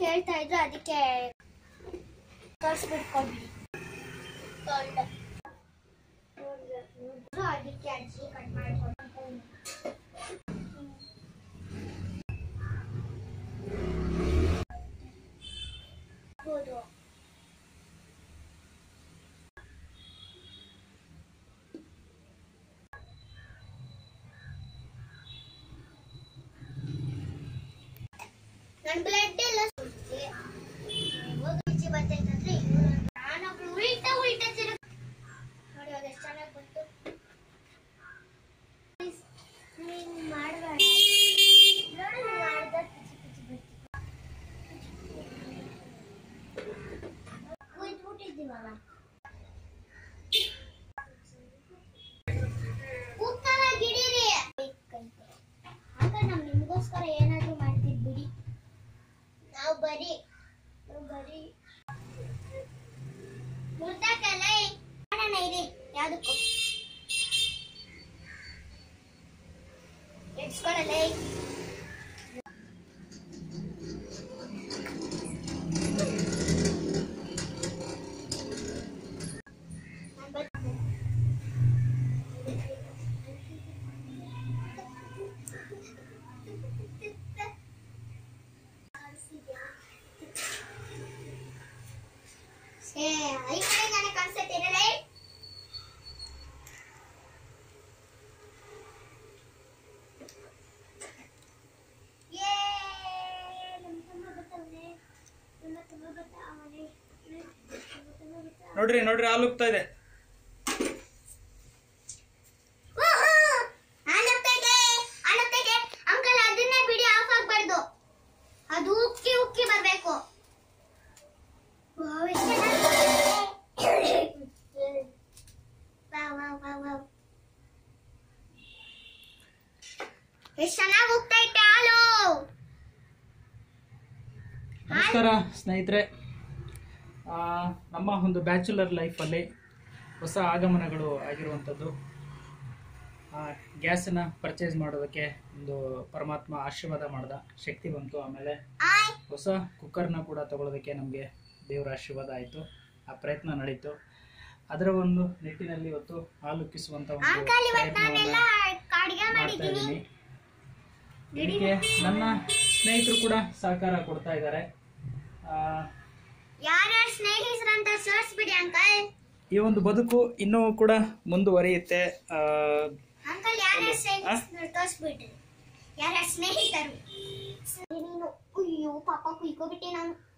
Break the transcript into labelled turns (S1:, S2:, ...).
S1: ಕೇಳ್ತಾ ಇದ್ರು ಅದಕ್ಕೆ ತೋರಿಸ್ಬಿಟ್ಕೊಡ್ಬಿಡಿ ತೊಳ್ದೆ. ನೋಡಿದ್ರು ಅದಕ್ಕೆ ಅಜ್ಜಿ ಕಟ್ ಮಾಡ್ಕೊಂಡು ಹೌದು ನನ್ ಬ್ಲಡ್ ಎಲ್ಲ ಸುಡ್ತಿ ಹೋಗಿ ಬರ್ತೈತಂದ್ರೆ ನಾನೊಬ್ಳು ಉಲ್ಟಾ ಉಲ್ಟಾ ತಿರುಗ್ ನೋಡಿ ಅದು ಎಷ್ಟು ಚೆನ್ನಾಗಿ ಬಂತು ನೀನ್ ಮಾಡಬೇಡ ನೋಡು ಮಾಡ್ದ ಪಿಚಿ ಪಿಚಿ ಬರ್ತಿ ಕುಯ್ದ್ಬಿಟ್ಟಿದ್ದೀವಲ್ಲ ಕೂಗ್ತಾರ ಗಿಡೀರಿ ಆಗ ನಮ್ ನಿಮ್ಗೋಸ್ಕರ ಏನಾದ್ರೂ ಮಾಡ್ತೀವಿ ಬಿಡಿ ನಾವು ಬರೀ ನಾವು ಬರೀ ಮುರ್ದಾಕಲ್ಲ ಮಾಡೋಣ ಇರಿ ಯಾವ್ದಕ್ಕೂ ಎಡ್ಸ್ಕೊಳಲ್ಲ ಏ ಈ ಕಡೆ ನನಗೆ ಕಾಣಿಸ್ತೈತೆ ಇರಲ್ಲ ಯೇ ನಮ್ಮ ತಮ್ಮ ಬರ್ತಾವನೆ ನಮ್ಮ ತಮ್ಮ ಬರ್ತಾವನೆ ನಮ್ಮ ತಮ್ಮ ಬರ್ತಾವನೆ
S2: ನೋಡ್ರಿ ನೋಡ್ರಿ ಹಾಲು ಉಕ್ತಾ ಇದೆ
S1: ಅಂಕಲ್ ಅದನ್ನೇ ಬಿಡಿ ಆಫ್ ಆಗ್ಬಾರ್ದು ಅದು ಉಕ್ಕಿ ಉಕ್ಕಿ ಬರ್ಬೇಕು ವಾವ್, ಎಷ್ಟ್ ಚೆನ್ನಾಗಿದೆ. Wow, wow, wow, wow. ಎಷ್ಟ್ ಚೆನ್ನಾಗಿ ಉಕ್ತೈತೆ ಹಾಲು
S2: ನಮಸ್ಕಾರ ಸ್ನೇಹಿತರೆ ಆ, ನಮ್ಮ ಒಂದು ಬ್ಯಾಚುಲರ್ ಲೈಫಲ್ಲಿ ಹೊಸ ಆಗಮನಗಳು ಆಗಿರುವಂಥದ್ದು ಗ್ಯಾಸನ್ನು ಪರ್ಚೇಸ್ ಮಾಡೋದಕ್ಕೆ ಒಂದು ಪರಮಾತ್ಮ ಆಶೀರ್ವಾದ ಮಾಡ್ದ ಶಕ್ತಿ ಬಂತು ಆಮೇಲೆ
S1: ಆಯ್
S2: ಹೊಸ ಕುಕ್ಕರ್ನ ಕೂಡ ತಗೊಳ್ಳೋದಕ್ಕೆ ನಮಗೆ ದೇವರ ಆಶೀರ್ವಾದ ಆಯಿತು ಆ ಪ್ರಯತ್ನ ನಡೀತು ಅದರ ಒಂದು ನಿಟ್ಟಿನಲ್ಲಿ ಇವತ್ತು ಹಾಲು ಉಕ್ಕಿಸುವಂಥ ಒಂದು
S1: ಅಂಕಲ್ ಇವತ್ತು ನಾನೆಲ್ಲ
S2: ಪ್ರಯತ್ನವನ್ನ
S1: ಅಡಿಗೆ
S2: ಮಾಡ್ತಾ
S1: ಮಾಡಿದ್ದೀನಿ
S2: ಇದ್ದೀನಿ ಇದಕ್ಕೆ ನನ್ನ ಸ್ನೇಹಿತರು ಕೂಡ ಸಹಕಾರ ಕೊಡ್ತಾ ಇದ್ದಾರೆ ಆ,
S1: ಯಾರ್ಯಾರು ಸ್ನೇಹಿತರು ಅಂತ ಸೇರಿಸ್ಬಿಡಿ ಅಂಕಲ್
S2: ಈ ಒಂದು ಬದುಕು ಇನ್ನೂ ಕೂಡ ಮುಂದುವರಿಯುತ್ತೆ ಆ,
S1: ಅಂಕಲ್ ಯಾರ್ಯಾರು ಸ್ನೇಹಿತರು ತೋರಿಸ್ಬಿಡ್ರಿ ಯಾರ್ಯಾರು ಸ್ನೇಹಿತರು ನೀನು ಅಯ್ಯೋ ಪಾಪ ಕುಯ್ಕೋಬಿಟ್ಟೆ ನಾನು